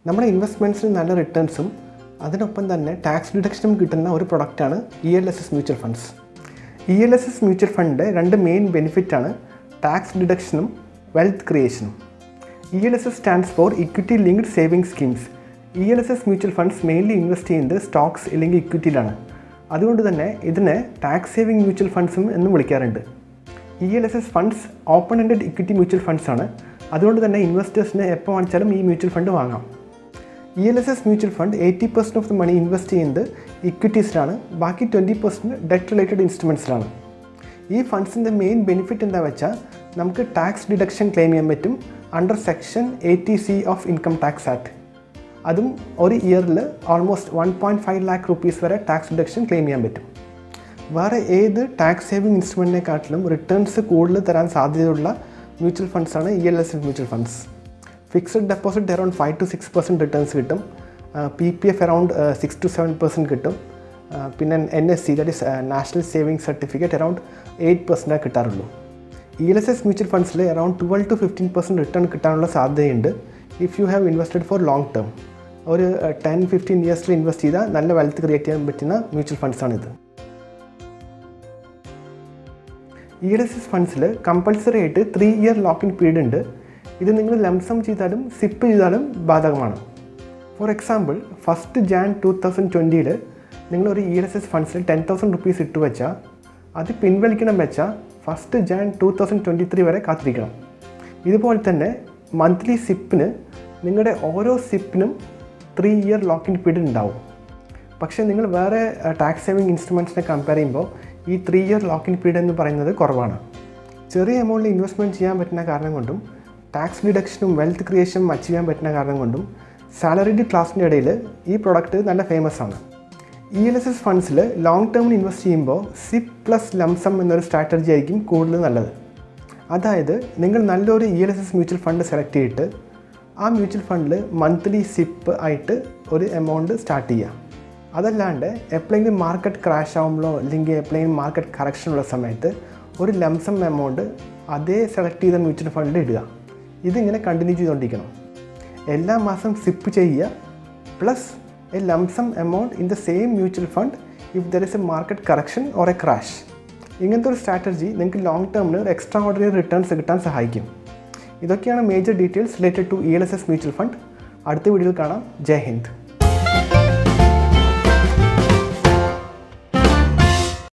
നമ്മുടെ ഇൻവെസ്റ്റ്മെൻറ്റ്സിന് നല്ല റിട്ടേൺസും അതിനൊപ്പം തന്നെ ടാക്സ് ഡിഡക്ഷനും കിട്ടുന്ന ഒരു പ്രൊഡക്റ്റാണ് E L S S mutual funds E L S S mutual ഫണ്ടിൻ്റെ രണ്ട് മെയിൻ ബെനിഫിറ്റാണ് ടാക്സ് ഡിഡക്ഷനും വെൽത്ത് ക്രിയേഷനും E L S S stands for equity linked saving schemes E L S S mutual funds mainly invest ചെയ്യുന്നത് stocks അല്ലെങ്കിൽ ഇക്വിറ്റിയിലാണ് അതുകൊണ്ട് തന്നെ ഇതിനെ ടാക്സ് സേവിംഗ് മ്യൂച്വൽ ഫണ്ട്സും എന്നും വിളിക്കാറുണ്ട് E L S S funds open ended equity mutual funds ആണ് അതുകൊണ്ട് തന്നെ ഇൻവെസ്റ്റേഴ്സിന് എപ്പോൾ വാങ്ങിച്ചാലും ഈ മ്യൂച്വൽ ഫണ്ട് വാങ്ങാം E L S S mutual fund eighty percent of the money invest ചെയ്യുന്നത് ഇക്വിറ്റീസിലാണ് ബാക്കി ട്വൻറ്റി പെർസെൻറ്റ് ഡെറ്റ് റിലേറ്റഡ് ഇൻസ്ട്രുമെൻറ്റ്സിലാണ് ഈ ഫണ്ട്സിൻ്റെ മെയിൻ ബെനിഫിറ്റ് എന്താ വെച്ചാൽ നമുക്ക് ടാക്സ് ഡിഡക്ഷൻ ക്ലെയിം ചെയ്യാൻ പറ്റും under section eighty C of income tax act അതും ഒരു ഇയറിൽ almost one point five lakh rupees വരെ ടാക്സ് ഡിഡക്ഷൻ ക്ലെയിം ചെയ്യാൻ പറ്റും വേറെ ഏത് ടാക്സ് സേവിങ് ഇൻസ്ട്രുമെൻറ്റിനെക്കാട്ടിലും റിട്ടേൺസ് കൂടുതൽ തരാൻ സാധ്യതയുള്ള മ്യൂച്വൽ ഫണ്ട്സാണ് ഇ എൽ എസ് എഫ് mutual funds fixed deposit around five to six percent returns കിട്ടും P P F around six to seven percent കിട്ടും ആ, പിന്നെ N S C that is national saving certificate around eight പെർസെൻറ്റേ കിട്ടാറുള്ളൂ E L S S mutual ഫണ്ട്സിൽ around twelve to fifteen percent return കിട്ടാനുള്ള സാധ്യതയുണ്ട് if you have invested for long term ഒരു ten fifteen ഇയേഴ്സിൽ ഇൻവെസ്റ്റ് ചെയ്താൽ നല്ല wealth create ചെയ്യാൻ പറ്റുന്ന മ്യൂച്വൽ ഫണ്ട്സാണിത് ഇ എൽ എസ് എസ് ഫണ്ട്സിൽ കമ്പൾസറി ആയിട്ട് three year lock in period ഉണ്ട് ഇത് നിങ്ങൾ ലംസം ചെയ്താലും സിപ്പ് ചെയ്താലും ബാധകമാണ് for example first Jan two thousand ട്വൻറ്റിയിൽ നിങ്ങളൊരു ഇ എൽ എസ് എസ് ഫണ്ട്സിൽ ടെൻ തൗസൻഡ് റുപ്പീസ് ഇട്ട് വെച്ചാൽ അത് പിൻവലിക്കണം വെച്ചാൽ first Jan two thousand twenty three വരെ കാത്തിരിക്കണം ഇതുപോലെ തന്നെ മന്ത്ലി സിപ്പിന് നിങ്ങളുടെ ഓരോ സിപ്പിനും three year lock in period ഉണ്ടാവും പക്ഷേ നിങ്ങൾ വേറെ ടാക്സ് സേവിങ് ഇൻസ്ട്രുമെൻറ്റ്സിനെ കമ്പയർ ചെയ്യുമ്പോൾ ഈ three year lock in period എന്ന് പറയുന്നത് കുറവാണ് ചെറിയ എമൗണ്ടിൽ ഇൻവെസ്റ്റ്മെൻറ്റ് ചെയ്യാൻ പറ്റുന്ന കാരണം കൊണ്ടും ടാക്സ് ഡിഡക്ഷനും വെൽത്ത് ക്രിയേഷനും അച്ചീവ് ചെയ്യാൻ പറ്റുന്ന കാരണം കൊണ്ടും സാലറിഡ് ക്ലാസ്സിൻ്റെ ഇടയിൽ ഈ പ്രൊഡക്റ്റ് നല്ല ഫേമസ് ആണ് ഇ എൽ എസ് എസ് ഫണ്ട്സിൽ ലോങ് ടേമിൽ ഇൻവെസ്റ്റ് ചെയ്യുമ്പോൾ സിപ്പ് പ്ലസ് ലംസം എന്നൊരു സ്ട്രാറ്റജി ആയിരിക്കും കൂടുതൽ നല്ലത് അതായത് നിങ്ങൾ നല്ലൊരു E L S S mutual fund select ചെയ്തിട്ട് ആ മ്യൂച്വൽ ഫണ്ടിൽ മന്ത്ലി സിപ്പ് ആയിട്ട് ഒരു എമൗണ്ട് സ്റ്റാർട്ട് ചെയ്യുക അതല്ലാണ്ട് എപ്പോഴെങ്കിലും മാർക്കറ്റ് ക്രാഷ് ആകുമ്പോഴോ അല്ലെങ്കിൽ എപ്പോഴെങ്കിലും മാർക്കറ്റ് കറക്ഷൻ ഉള്ള സമയത്ത് ഒരു ലംസം എമൗണ്ട് അതേ സെലക്ട് ചെയ്ത മ്യൂച്വൽ ഫണ്ടിൽ ഇടുക ഇതിങ്ങനെ കണ്ടിന്യൂ ചെയ്തുകൊണ്ടിരിക്കണം എല്ലാ മാസം സിപ്പ് ചെയ്യുക plus a lumpsum amount in the same mutual fund if there is a market correction or a crash ഇങ്ങനത്തെ ഒരു സ്ട്രാറ്റജി നിങ്ങൾക്ക് ലോങ് ടേമിന് ഒരു എക്സ്ട്രാ ഓർഡിനറി റിട്ടേൺസ് കിട്ടാൻ സഹായിക്കും ഇതൊക്കെയാണ് major details related to E L S S mutual fund അടുത്ത വീഡിയോയിൽ കാണാം ജയ് ഹിന്ദ്